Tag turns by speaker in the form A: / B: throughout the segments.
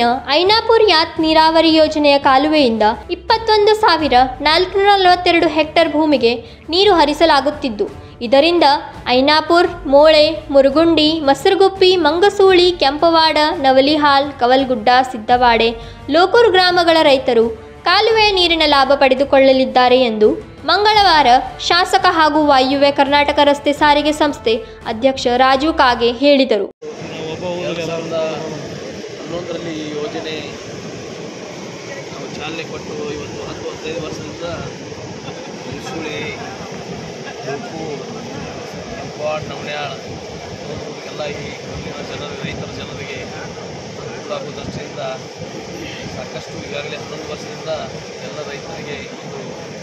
A: ತಾಲೂಕಿನ ಐನಾಪುರ್ ಯಾತ್ ನೀರಾವರಿ ಯೋಜನೆಯ ಕಾಲುವೆಯಿಂದ ಇಪ್ಪತ್ತೊಂದು ಸಾವಿರ ನಾಲ್ಕುನೂರ ನಲವತ್ತೆರಡು ಹೆಕ್ಟೇರ್ ಭೂಮಿಗೆ ನೀರು ಹರಿಸಲಾಗುತ್ತಿದ್ದು ಇದರಿಂದ ಐನಾಪುರ್ ಮೋಳೆ ಮುರುಗುಂಡಿ ಮಸರಗುಪ್ಪಿ ಮಂಗಸೂಳಿ ಕೆಂಪವಾಡ ನವಲಿಹಾಲ್ ಕವಲ್ಗುಡ್ಡ ಸಿದ್ದವಾಡೆ ಲೋಕೂರು ಗ್ರಾಮಗಳ ರೈತರು ಕಾಲುವೆಯ ನೀರಿನ ಲಾಭ ಪಡೆದುಕೊಳ್ಳಲಿದ್ದಾರೆ ಎಂದು ಮಂಗಳವಾರ ಶಾಸಕ ಹಾಗೂ ವಾಯುವ್ಯ ಕರ್ನಾಟಕ ರಸ್ತೆ ಸಾರಿಗೆ ಸಂಸ್ಥೆ ಅಧ್ಯಕ್ಷ ರಾಜು ಕಾಗೆ ಹೇಳಿದರು
B: ಎರಡು ಸಾವಿರದ ಹನ್ನೊಂದರಲ್ಲಿ ಈ ಯೋಜನೆ ನಾವು ಚಾಲನೆ ಕೊಟ್ಟು ಇವತ್ತು ಹತ್ತು ಹದಿನೈದು ವರ್ಷದಿಂದ ಮುಸುಳಿ ಉಪ್ಪು ಕೆಂಪವಾಡ್ ನವಣ್ಯಾಳ ಎಲ್ಲ ಈ ಊರಿನ ಜನರಿಗೆ ರೈತರ ಜನರಿಗೆ ಅನುಕೂಲ ಆಗುವ ದೃಷ್ಟಿಯಿಂದ ಸಾಕಷ್ಟು ಈಗಾಗಲೇ ಹನ್ನೊಂದು ವರ್ಷದಿಂದ ಎಲ್ಲ ರೈತರಿಗೆ ಇದು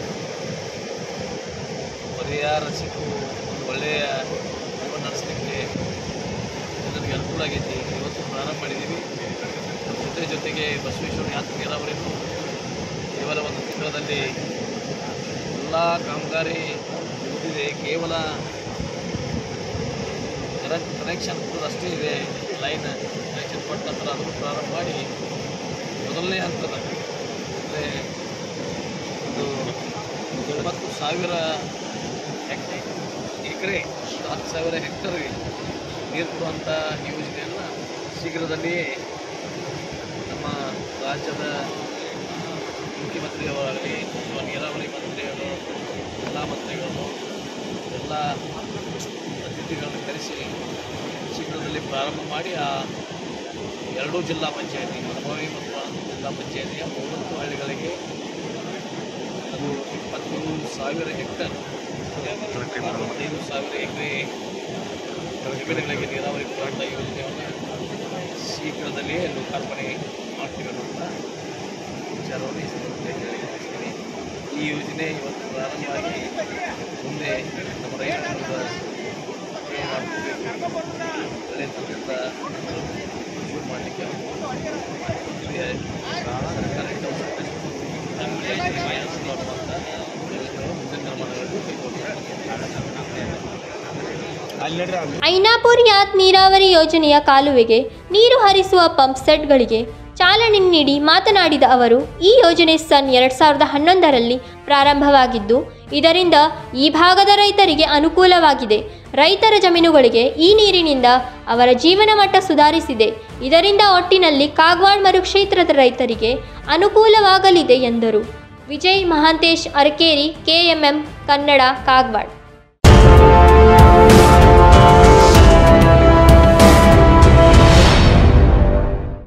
B: ಪರಿಹಾರ ಸಿಕ್ಕು ಒಂದು ಒಳ್ಳೆಯ ಜೀವನ ನಡೆಸಲಿಕ್ಕೆ ಜನರಿಗೆ ಅನುಕೂಲ ಆಗೈತಿ ಇವತ್ತು ಪ್ರಾರಂಭ ಮಾಡಿದ್ದೀವಿ ಜೊತೆ ಜೊತೆಗೆ ಬಸವೇಶ್ವರ ಯಾತ್ರೆ ನೀರಾವರಿನೂ ಕೇವಲ ಒಂದು ತಿಂಗಳಲ್ಲಿ ಎಲ್ಲ ಕಾಮಗಾರಿ ಮುಗಿದಿದೆ ಕೇವಲ ಕರೆಂಟ್ ಕನೆಕ್ಷನ್ ಅಷ್ಟೇ ಇದೆ ಲೈನ್ ಕನೆಕ್ಷನ್ ಕೊಟ್ಟ ನಂತರ ಅದನ್ನು ಪ್ರಾರಂಭ ಮಾಡಿ ಮೊದಲನೇ ಹಂತದ ಅಂದರೆ ಒಂದು ತೊಂಬತ್ತು ಸಾವಿರ ಹೆಕ್ಟೇ ಎಕರೆ ಹತ್ತು ಸಾವಿರ ಹೆಕ್ಟರ್ಗೆ ನೀರು ಕೊಡುವಂಥ ಯೋಜನೆಯನ್ನು ಶೀಘ್ರದಲ್ಲಿಯೇ ನಮ್ಮ ರಾಜ್ಯದ ಮುಖ್ಯಮಂತ್ರಿಯವರಾಗಲಿ ಅಥವಾ ನೀರಾವರಿ ಮಂತ್ರಿಗಳು ಎಲ್ಲ ಮಂತ್ರಿಗಳು ಎಲ್ಲ ಅತಿಥಿಗಳನ್ನು ಕರೆಸಿ ಶೀಘ್ರದಲ್ಲಿ ಪ್ರಾರಂಭ ಮಾಡಿ ಆ ಎರಡೂ ಜಿಲ್ಲಾ ಪಂಚಾಯತಿ ಮಲಬಾವಿ ಮತ್ತು ಜಿಲ್ಲಾ ಪಂಚಾಯತಿಯ ಮೂವತ್ತು ಹಳ್ಳಿಗಳಿಗೆ ಅದು ಇಪ್ಪತ್ತ್ಮೂರು ಸಾವಿರ ಹೆಕ್ಟರ್ ಇಪ್ಪತ್ತೈದು ಸಾವಿರ ಎಕರೆ ಜಮೀನುಗಳಿಗೆ ನೀರಾವರಿ ಕೊಡುವಂಥ ಯೋಜನೆಯನ್ನು ಶೀಘ್ರದಲ್ಲಿಯೇ ಲೋಕಾರ್ಪಣೆ ಮಾಡ್ತೀವಿ ಅನ್ನೋಂಥ ವಿಚಾರವನ್ನು ಈ ಸಂದರ್ಭದಲ್ಲಿ ತಿಳಿಸ್ತೀನಿ ಈ ಯೋಜನೆ ಇವತ್ತು ಪ್ರಾರಂಭವಾಗಿ ಮುಂದೆ ನಮ್ಮ ರೈತರಿಂದ ಸೇವೆ ಮಾಡ್ಕೋಬೇಕು ಒಳ್ಳೆಯ ತರದಿಂದ ಶುರು ಮಾಡಲಿಕ್ಕೆ ಇದೆ ಸರ್ಕಾರದಿಂದ ಸಾಕಷ್ಟು ಅನುಕೂಲ ಮಾಡುವಂಥ ಯೋಜನೆಗಳು ಮುಂದಿನ ಕ್ರಮಗಳನ್ನು ಕೈಗೊಳ್ಳುತ್ತಾರೆ
A: ಐನಾಪುರ್ ಯಾತ್ ನೀರಾವರಿ ಯೋಜನೆಯ ಕಾಲುವೆಗೆ ನೀರು ಹರಿಸುವ ಪಂಪ್ ಸೆಟ್ಗಳಿಗೆ ಚಾಲನೆ ನೀಡಿ ಮಾತನಾಡಿದ ಅವರು ಈ ಯೋಜನೆ ಸನ್ ಎರಡು ಸಾವಿರದ ಹನ್ನೊಂದರಲ್ಲಿ ಪ್ರಾರಂಭವಾಗಿದ್ದು ಇದರಿಂದ ಈ ಭಾಗದ ರೈತರಿಗೆ ಅನುಕೂಲವಾಗಿದೆ ರೈತರ ಜಮೀನುಗಳಿಗೆ ಈ ನೀರಿನಿಂದ ಅವರ ಜೀವನ ಮಟ್ಟ ಸುಧಾರಿಸಿದೆ ಇದರಿಂದ ಒಟ್ಟಿನಲ್ಲಿ ಕಾಗವಾಡ್ ಮರುಕ್ಷೇತ್ರದ ರೈತರಿಗೆ ಅನುಕೂಲವಾಗಲಿದೆ ಎಂದರು ವಿಜಯ್ ಮಹಾಂತೇಶ್ ಅರಕೇರಿ ಕೆಎಂಎಂ ಕನ್ನಡ ಕಾಗವಾಡ್